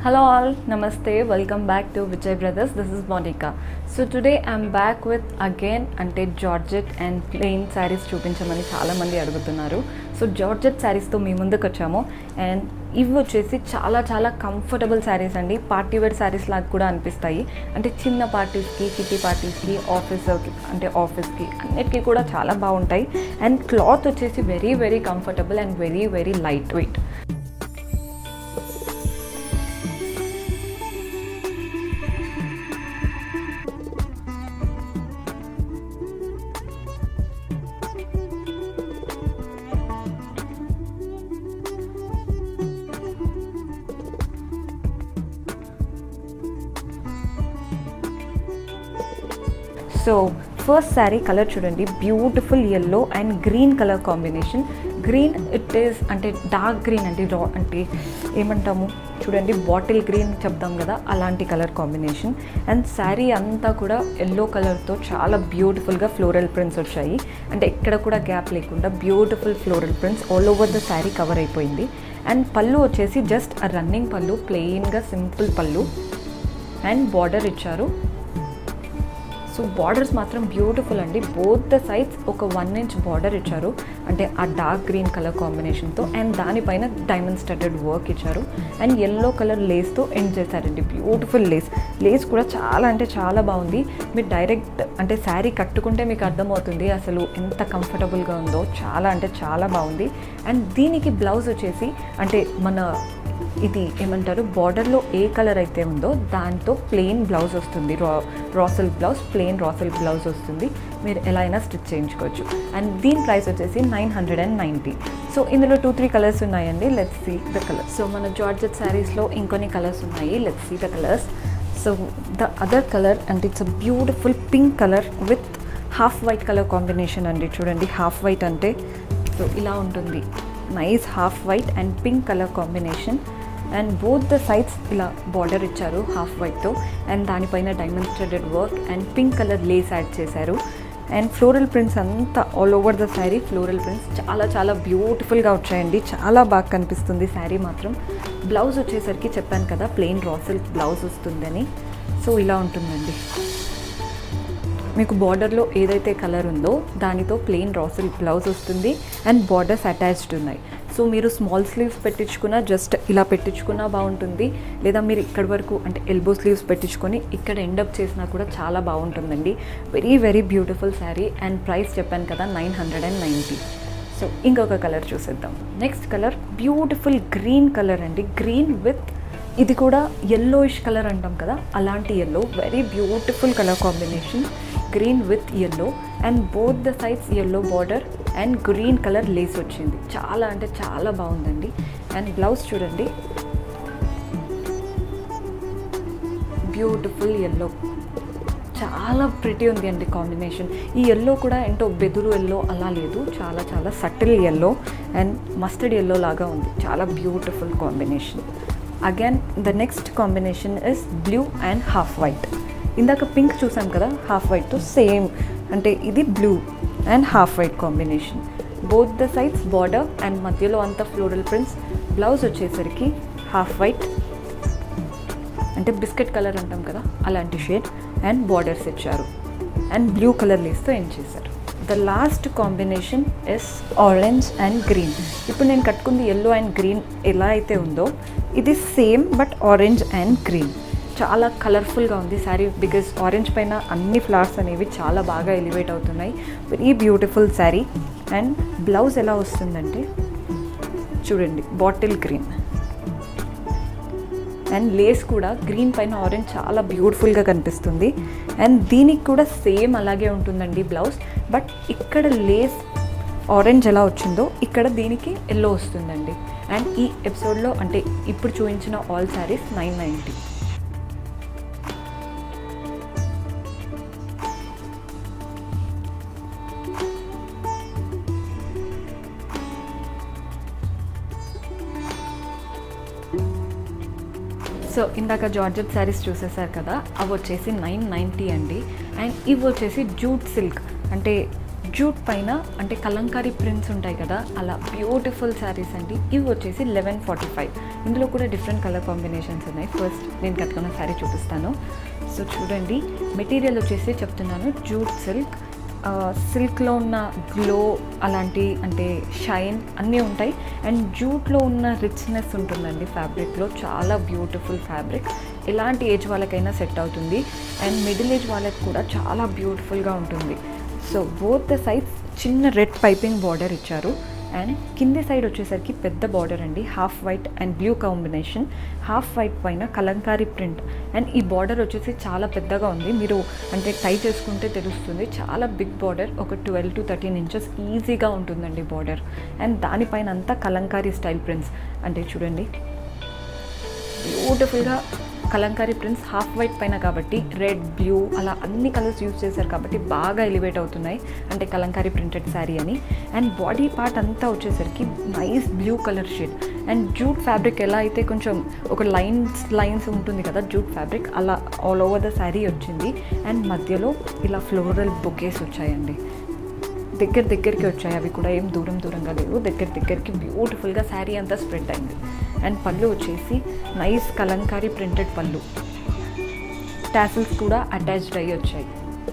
Hello all, namaste, welcome back to Vijay Brothers. This is Monica. So today I'm back with again అంటే georgette and plain saris చూపించమని చాలామంది అడుగుతున్నారు so georgette శారీస్తో మీ ముందుకు వచ్చాము and ఇవి వచ్చేసి చాలా చాలా కంఫర్టబుల్ శారీస్ అండి పార్టీ వేర్ శారీస్ లాగా కూడా అనిపిస్తాయి అంటే చిన్న పార్టీస్కి కిటీ పార్టీస్కి ఆఫీస్కి అంటే ఆఫీస్కి అన్నిటికీ కూడా చాలా బాగుంటాయి అండ్ క్లాత్ వచ్చేసి very very comfortable and very very light weight so first sari colour చూడండి beautiful yellow and green colour combination green it is అంటే డార్క్ గ్రీన్ అంటే రా అంటే ఏమంటాము చూడండి బాటిల్ గ్రీన్ చెప్తాం కదా అలాంటి కలర్ కాంబినేషన్ అండ్ శారీ అంతా కూడా ఎల్లో కలర్తో చాలా బ్యూటిఫుల్గా ఫ్లోరల్ ప్రింట్స్ వచ్చాయి అంటే ఎక్కడ కూడా గ్యాప్ లేకుండా beautiful floral prints all over the sari cover అయిపోయింది అండ్ పళ్ళు వచ్చేసి జస్ట్ ఆ రన్నింగ్ పళ్ళు ప్లెయిన్గా సింపుల్ పళ్ళు అండ్ బార్డర్ ఇచ్చారు సో బార్డర్స్ మాత్రం బ్యూటిఫుల్ అండి బోత్ ద సైడ్స్ ఒక వన్ ఇంచ్ బార్డర్ ఇచ్చారు అంటే ఆ డార్క్ గ్రీన్ కలర్ కాంబినేషన్తో అండ్ దానిపైన డైమండ్ స్టడెడ్ వర్క్ ఇచ్చారు అండ్ ఎల్లో కలర్ లేస్తో ఎండ్ చేశారండి బ్యూటిఫుల్ లేస్ లేస్ కూడా చాలా అంటే చాలా బాగుంది మీరు డైరెక్ట్ అంటే శారీ కట్టుకుంటే మీకు అర్థమవుతుంది అసలు ఎంత కంఫర్టబుల్గా ఉందో చాలా అంటే చాలా బాగుంది అండ్ దీనికి బ్లౌజ్ వచ్చేసి అంటే మన ఇది ఏమంటారు బార్డర్లో ఏ కలర్ అయితే ఉందో దాంతో ప్లెయిన్ బ్లౌజ్ వస్తుంది raw raw silk blouse plain raw silk blouse వస్తుంది మీరు ఎలా అయినా స్టిచ్ చేయించుకోవచ్చు అండ్ దీని ప్రైస్ వచ్చేసి nine hundred and ninety so ఇందులో టూ త్రీ కలర్స్ ఉన్నాయండి let's see the colours so మన జార్జెట్ శారీస్లో ఇంకొన్ని కలర్స్ ఉన్నాయి let's see the colours so the other colour and it's a beautiful pink colour with half white colour combination అండి చూడండి half white అంటే so ఇలా ఉంటుంది nice half white and pink colour combination and both the sides ఇలా border ఇచ్చారు half వైట్తో and దానిపైన diamond studded work and pink colour lace add చేశారు అండ్ ఫ్లోరల్ ప్రింట్స్ అంతా all over the sari floral prints చాలా చాలా బ్యూటిఫుల్గా వచ్చాయండి చాలా బాగా కనిపిస్తుంది శారీ మాత్రం బ్లౌజ్ వచ్చేసరికి చెప్పాను కదా ప్లెయిన్ రాసిల్ బ్లౌజ్ వస్తుందని సో ఇలా ఉంటుందండి మీకు బార్డర్లో ఏదైతే కలర్ ఉందో దానితో ప్లెయిన్ రాసిల్ బ్లౌజ్ వస్తుంది అండ్ బార్డర్స్ అటాచ్డ్ ఉన్నాయి సో మీరు స్మాల్ స్లీవ్స్ పెట్టించుకున్నా జస్ట్ ఇలా పెట్టించుకున్నా బాగుంటుంది లేదా మీరు ఇక్కడి వరకు అంటే ఎల్బో స్లీవ్స్ పెట్టించుకొని ఇక్కడ ఎండప్ చేసినా కూడా చాలా బాగుంటుందండి very very beautiful sari and price చెప్పాను కదా nine hundred and ninety so ఇంకొక కలర్ చూసేద్దాం next colour beautiful green colour అండి గ్రీన్ విత్ ఇది కూడా ఎల్లోయిష్ కలర్ అంటాం కదా అలాంటి yellow very beautiful colour combination green with yellow and both the sides yellow border and green colour lace వచ్చింది చాలా అంటే చాలా బాగుందండి అండ్ బ్లౌజ్ చూడండి బ్యూటిఫుల్ ఎల్లో చాలా ప్రిటీ ఉంది అండి కాంబినేషన్ ఈ ఎల్లో కూడా ఏంటో బెదురు ఎల్లో అలా లేదు చాలా చాలా subtle yellow and mustard yellow లాగా ఉంది చాలా beautiful combination again the next combination is blue and half white ఇందాక పింక్ చూసాం కదా హాఫ్ వైట్తో సేమ్ అంటే ఇది blue and half white combination both the sides border and మధ్యలో అంతా ఫ్లోరల్ ప్రింట్స్ బ్లౌజ్ వచ్చేసరికి హాఫ్ వైట్ అంటే బిస్కెట్ కలర్ అంటాం కదా అలాంటి షేడ్ అండ్ బార్డర్స్ ఇచ్చారు అండ్ బ్లూ కలర్ లేస్తో ఎండ్ చేశారు the last combination yes orange and green ఇప్పుడు నేను కట్టుకుంది ఎల్లో అండ్ గ్రీన్ ఎలా అయితే ఉందో ఇది same but orange and green చాలా కలర్ఫుల్గా ఉంది శారీ బికాజ్ ఆరెంజ్ పైన అన్ని ఫ్లవర్స్ అనేవి చాలా బాగా ఎలివేట్ అవుతున్నాయి very beautiful sari and blouse ఎలా వస్తుందంటే చూడండి బాటిల్ గ్రీన్ అండ్ లేస్ కూడా గ్రీన్ పైన ఆరెంజ్ చాలా బ్యూటిఫుల్గా కనిపిస్తుంది అండ్ దీనికి కూడా సేమ్ అలాగే ఉంటుందండి బ్లౌజ్ బట్ ఇక్కడ లేస్ ఆరెంజ్ ఎలా వచ్చిందో ఇక్కడ దీనికి ఎల్లో వస్తుందండి అండ్ ఈ ఎపిసోడ్లో అంటే ఇప్పుడు చూపించిన all saris nine ninety so ఇందాక జార్జెట్ శారీస్ చూసేసారు కదా అవి వచ్చేసి నైన్ నైంటీ అండి అండ్ ఇవి వచ్చేసి జూట్ సిల్క్ అంటే జూట్ పైన అంటే కలంకారీ ప్రింట్స్ ఉంటాయి కదా అలా బ్యూటిఫుల్ శారీస్ అండి ఇవి వచ్చేసి లెవెన్ ఫార్టీ ఫైవ్ ఇందులో కూడా డిఫరెంట్ కలర్ కాంబినేషన్స్ ఉన్నాయి ఫస్ట్ నేను కట్టుకున్న శారీ చూపిస్తాను సో చూడండి మెటీరియల్ వచ్చేసి చెప్తున్నాను జూట్ సిల్క్ సిల్క్లో ఉన్న గ్లో అలాంటి అంటే షైన్ అన్నీ ఉంటాయి అండ్ జూట్లో ఉన్న రిచ్నెస్ ఉంటుందండి ఫ్యాబ్రిక్లో చాలా బ్యూటిఫుల్ ఫ్యాబ్రిక్ ఎలాంటి ఏజ్ వాళ్ళకైనా సెట్ అవుతుంది అండ్ మిడిల్ ఏజ్ వాళ్ళకి కూడా చాలా బ్యూటిఫుల్గా ఉంటుంది సో బోత్ ద సైడ్స్ చిన్న రెడ్ పైపింగ్ బార్డర్ ఇచ్చారు అండ్ కింది సైడ్ వచ్చేసరికి పెద్ద బార్డర్ అండి half white and blue combination half white పైన కలంకారీ ప్రింట్ అండ్ ఈ బార్డర్ వచ్చేసి చాలా పెద్దగా ఉంది మీరు అంటే టై చేసుకుంటే తెలుస్తుంది చాలా బిగ్ బార్డర్ ఒక ట్వెల్వ్ టు థర్టీన్ ఇంచెస్ ఈజీగా ఉంటుందండి బార్డర్ అండ్ దానిపైన అంతా కలంకారీ స్టైల్ ప్రింట్స్ అంటే చూడండి బ్యూటిఫుల్గా కలంకారీ ప్రింట్స్ హాఫ్ వైట్ పైన కాబట్టి రెడ్ బ్లూ అలా అన్ని కలర్స్ యూజ్ చేశారు కాబట్టి బాగా ఎలివేట్ అవుతున్నాయి అంటే కలంకారీ ప్రింటెడ్ శారీ అని అండ్ బాడీ పార్ట్ అంతా వచ్చేసరికి nice blue colour shade and jute fabric ఎలా అయితే కొంచెం ఒక లైన్స్ లైన్స్ ఉంటుంది కదా జూట్ ఫ్యాబ్రిక్ అలా ఆల్ ఓవర్ ద శారీ వచ్చింది అండ్ మధ్యలో ఇలా ఫ్లోరల్ బొకేస్ వచ్చాయండి దగ్గర దగ్గరికి వచ్చాయి అవి కూడా ఏం దూరం దూరంగా లేవు దగ్గర దగ్గరికి బ్యూటిఫుల్గా శారీ అంతా స్ప్రెడ్ అయింది అండ్ పళ్ళు వచ్చేసి నైస్ కలంకారీ ప్రింటెడ్ పళ్ళు టాసిల్స్ కూడా అటాచ్డ్ అయ్యి వచ్చాయి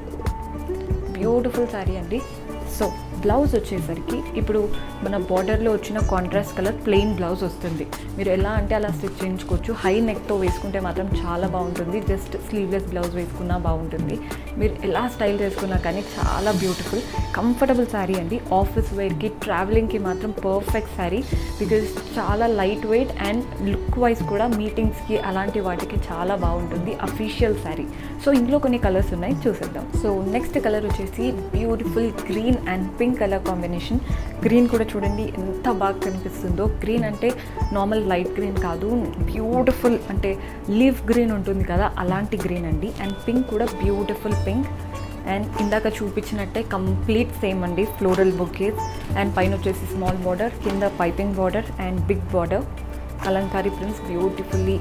బ్యూటిఫుల్ శారీ అండి సో బ్లౌజ్ వచ్చేసరికి ఇప్పుడు మన బార్డర్లో వచ్చిన కాంట్రాస్ట్ కలర్ ప్లెయిన్ బ్లౌజ్ వస్తుంది మీరు ఎలా అంటే అలా స్టిచ్ చేయించుకోవచ్చు హై నెక్తో వేసుకుంటే మాత్రం చాలా బాగుంటుంది జస్ట్ స్లీవ్లెస్ బ్లౌజ్ వేసుకున్నా బాగుంటుంది మీరు ఎలా స్టైల్ చేసుకున్నా కానీ చాలా బ్యూటిఫుల్ కంఫర్టబుల్ శారీ అండి ఆఫీస్ వేర్కి ట్రావెలింగ్కి మాత్రం పర్ఫెక్ట్ శారీ బికాజ్ చాలా light weight and look wise కూడా మీటింగ్స్కి అలాంటి వాటికి చాలా బాగుంటుంది అఫీషియల్ శారీ సో ఇందులో కొన్ని కలర్స్ ఉన్నాయి చూసేద్దాం సో నెక్స్ట్ కలర్ వచ్చేసి beautiful green and pink colour combination green కూడా చూడండి ఎంత బాగా కనిపిస్తుందో గ్రీన్ అంటే నార్మల్ లైట్ గ్రీన్ కాదు బ్యూటిఫుల్ అంటే లీఫ్ గ్రీన్ ఉంటుంది కదా అలాంటి గ్రీన్ అండి అండ్ పింక్ కూడా బ్యూటిఫుల్ పింక్ అండ్ ఇందాక చూపించినట్టే కంప్లీట్ సేమ్ అండి ఫ్లోరల్ బుకేస్ అండ్ పైన వచ్చేసి స్మాల్ బార్డర్ కింద piping border and big border Kalamkari prints beautifully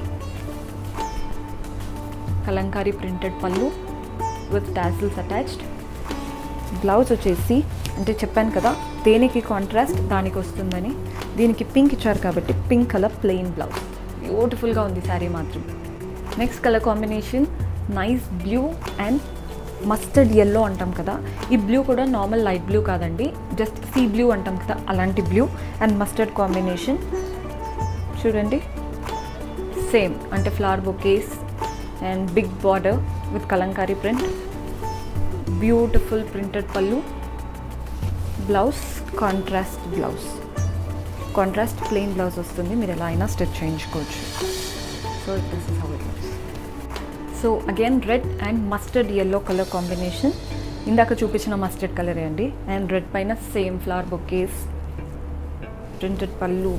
Kalamkari printed పళ్ళు విత్ టాసిల్స్ అటాచ్డ్ బ్లౌజ్ వచ్చేసి అంటే చెప్పాను కదా దేనికి కాంట్రాస్ట్ దానికి వస్తుందని దీనికి పింక్ ఇచ్చారు కాబట్టి పింక్ కలర్ ప్లెయిన్ బ్లౌజ్ బ్యూటిఫుల్గా ఉంది శారీ మాత్రం next colour combination nice blue and mustard yellow అంటాం కదా ఈ బ్లూ కూడా నార్మల్ లైట్ బ్లూ కాదండి జస్ట్ సీ బ్లూ అంటాం కదా అలాంటి బ్లూ అండ్ మస్టర్డ్ కాంబినేషన్ చూడండి సేమ్ అంటే flower bouquets and big border with Kalamkari print beautiful printed పళ్ళు blouse contrast blouse contrast plain blouse వస్తుంది మీరు ఎలా అయినా స్టిచ్ చేయించుకోవచ్చు so this is how it looks so again red and mustard yellow colour combination ఇందాక చూపించిన mustard కలరే అండి అండ్ రెడ్ పైన సేమ్ ఫ్లవర్ బొకేస్ ప్రింటెడ్ పళ్ళు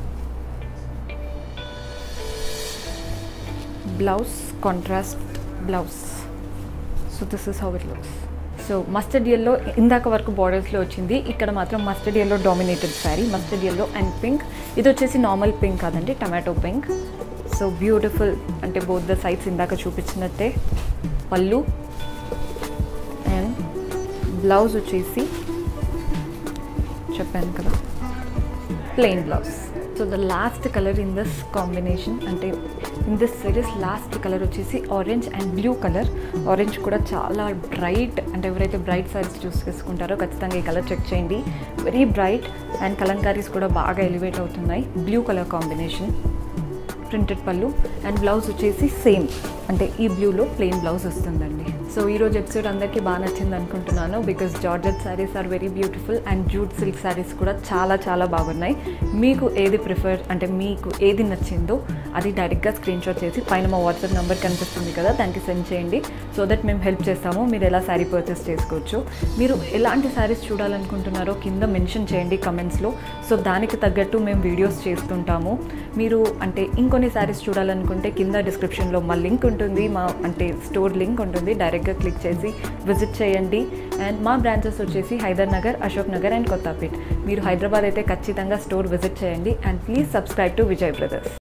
blouse contrast blouse so this is how it looks so mustard yellow ఇందాక వరకు బార్డర్స్లో వచ్చింది ఇక్కడ మాత్రం mustard yellow dominated sari mustard yellow and pink ఇది వచ్చేసి నార్మల్ పింక్ కాదండి టమాటో పింక్ సో బ్యూటిఫుల్ అంటే బోత్ ద సైడ్స్ ఇందాక చూపించినట్టే పళ్ళు అండ్ బ్లౌజ్ వచ్చేసి చెప్పాను కదా plain blouse so the last colour in this combination అంటే in this series last colour వచ్చేసి orange and blue colour orange కూడా చాలా బ్రైట్ అంటే ఎవరైతే బ్రైట్ సారీస్ చూస్ చేసుకుంటారో ఖచ్చితంగా ఈ కలర్ చెక్ చేయండి వెరీ బ్రైట్ అండ్ కలంకారీస్ కూడా బాగా ఎలివేట్ అవుతున్నాయి blue colour combination printed pallu and blouse వచ్చేసి సేమ్ అంటే ఈ బ్లూలో ప్లెయిన్ బ్లౌజ్ వస్తుందండి సో ఈరోజు ఎపిసోడ్ అందరికీ బాగా నచ్చింది అనుకుంటున్నాను because georgette saris are very beautiful and jute silk saris కూడా చాలా చాలా బాగున్నాయి మీకు ఏది ప్రిఫర్ అంటే మీకు ఏది నచ్చిందో అది డైరెక్ట్గా స్క్రీన్ షాట్ చేసి పైన మా వాట్సాప్ నెంబర్ కనిపిస్తుంది కదా దానికి సెండ్ చేయండి సో దట్ మేము హెల్ప్ చేస్తాము మీరు ఎలా శారీ పర్చేస్ చేసుకోవచ్చు మీరు ఎలాంటి శారీస్ చూడాలనుకుంటున్నారో కింద మెన్షన్ చేయండి కమెంట్స్లో సో దానికి తగ్గట్టు మేము వీడియోస్ చేస్తుంటాము మీరు అంటే ఇంకొన్ని శారీస్ చూడాలనుకుంటే కింద డిస్క్రిప్షన్లో మా లింక్ ఉంటుంది మా అంటే స్టోర్ లింక్ ఉంటుంది డైరెక్ట్గా క్లిక్ చేసి విజిట్ చేయండి అండ్ మా బ్రాంచెస్ వచ్చేసి హైదర్ నగర్ అశోక్ నగర్ అండ్ కొత్తపేట్ మీరు హైదరాబాద్ అయితే ఖచ్చితంగా స్టోర్ విజిట్ చేయండి and please subscribe to Vijay brothers